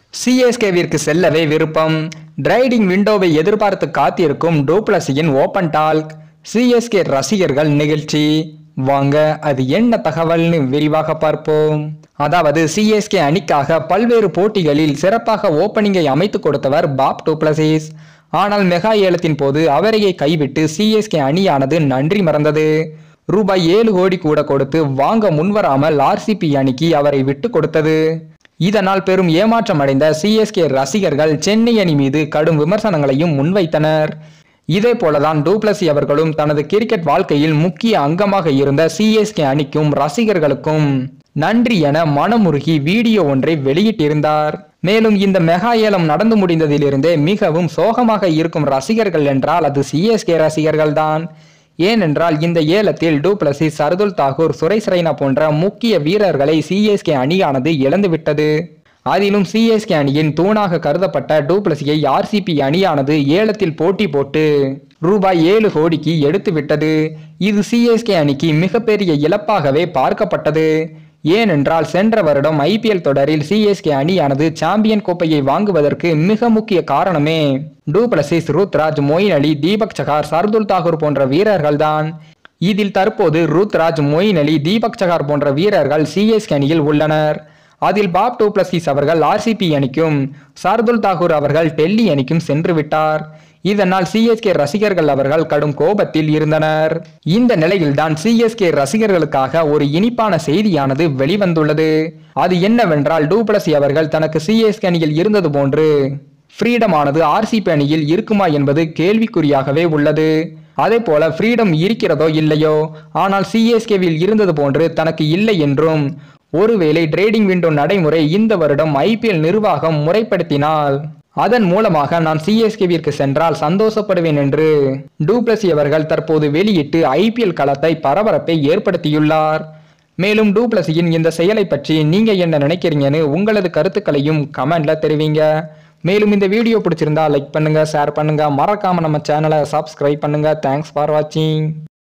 சிஎஸ்கேவிற்கு செல்லவே விருப்பம் டிரைடிங் விண்டோவை எதிர்பார்த்து காத்திருக்கும் டூப்ளஸியின் ஓபன் டால்க் சிஎஸ்கே ரசிகர்கள் நிகழ்ச்சி வாங்க அது என்ன தகவல்னு விரிவாக பார்ப்போம் அதாவது சிஎஸ்கே அணிக்காக பல்வேறு போட்டிகளில் சிறப்பாக ஓப்பனிங்கை அமைத்து கொடுத்தவர் பாப் டூப்ளசிஸ் ஆனால் மெகா ஏலத்தின் போது அவரையே கைவிட்டு சிஎஸ்கே அணியானது நன்றி மறந்தது ரூபாய் ஏழு கோடி கூட கொடுத்து வாங்க முன்வராமல் ஆர்சிபி அணிக்கு அவரை விட்டு கொடுத்தது இதனால் பெரும் ஏமாற்றம் அடைந்த சிஎஸ்கே ரசிகர்கள் சென்னை அணி மீது கடும் விமர்சனங்களையும் முன்வைத்தனர் இதே போலதான் டூப்ளசி அவர்களும் தனது கிரிக்கெட் வாழ்க்கையில் முக்கிய அங்கமாக இருந்த சிஎஸ்கே அணிக்கும் ரசிகர்களுக்கும் நன்றி என மனமுருகி வீடியோ ஒன்றை வெளியிட்டிருந்தார் மேலும் இந்த மெகா ஏலம் நடந்து முடிந்ததிலிருந்தே மிகவும் சோகமாக இருக்கும் ரசிகர்கள் என்றால் அது சிஎஸ்கே ரசிகர்கள்தான் ஏனென்றால் இந்த ஏலத்தில் டூப்ளசி சர்துல் தாகூர் சுரேஷ் ரெய்னா போன்ற முக்கிய வீரர்களை சிஎஸ்கே அணியானது இழந்துவிட்டது அதிலும் சிஎஸ்கே அணியின் தூணாக கருதப்பட்ட டூப்ளசியை ஆர்சிபி அணியானது ஏலத்தில் போட்டி போட்டு ரூபாய் ஏழு கோடிக்கு எடுத்து விட்டது இது சிஎஸ்கே அணிக்கு மிகப்பெரிய இழப்பாகவே பார்க்கப்பட்டது ஏனென்றால் சென்ற வருடம் ஐபிஎல் தொடரில் சிஎஸ்கே அணியானது சாம்பியன் கோப்பையை வாங்குவதற்கு மிக முக்கிய காரணமே டூப்ளசிஸ் ருத்ராஜ் மொயின் அலி தீபக் சகார் சர்துல் தாகூர் போன்ற வீரர்கள்தான் இதில் தற்போது ருத்ராஜ் மொயின் அலி தீபக் சகார் போன்ற வீரர்கள் சிஎஸ்கே அணியில் உள்ளனர் அதில் பாப் டூப்ளசிஸ் அவர்கள் ஆர்சிபி அணிக்கும் சார்துல் தாகூர் அவர்கள் டெல்லி அணிக்கும் சென்று விட்டார் இதனால் சிஎஸ்கே ரசிகர்கள் அவர்கள் கடும் கோபத்தில் இருந்தனர் இந்த நிலையில்தான் சிஎஸ்கே ரசிகர்களுக்காக ஒரு இனிப்பான செய்தியானது வெளிவந்துள்ளது அது என்னவென்றால் டூப்ளசி அவர்கள் தனக்கு சிஎஸ்கே அணியில் இருந்தது போன்று ஃப்ரீடம் ஆனது ஆர்சிபி அணியில் இருக்குமா என்பது கேள்விக்குறியாகவே உள்ளது அதே போல ஃப்ரீடம் இருக்கிறதோ இல்லையோ ஆனால் சிஎஸ்கேவில் இருந்தது போன்று தனக்கு இல்லை என்றும் ஒருவேளை ட்ரேடிங் விண்டோ நடைமுறை இந்த வருடம் ஐபிஎல் நிர்வாகம் முறைப்படுத்தினால் அதன் மூலமாக நான் சிஎஸ்கேவிற்கு சென்றால் சந்தோஷப்படுவேன் என்று டூப்ளசி அவர்கள் தற்போது வெளியிட்டு ஐபிஎல் களத்தை பரபரப்பை ஏற்படுத்தியுள்ளார் மேலும் டூப்ளசியின் இந்த செயலை பற்றி நீங்க என்ன நினைக்கிறீங்கன்னு உங்களது கருத்துக்களையும் கமெண்ட்ல தெரிவிங்க மேலும் இந்த வீடியோ பிடிச்சிருந்தா லைக் பண்ணுங்க ஷேர் பண்ணுங்க மறக்காம நம்ம சேனலை சப்ஸ்கிரைப் பண்ணுங்க தேங்க்ஸ் ஃபார் வாட்சிங்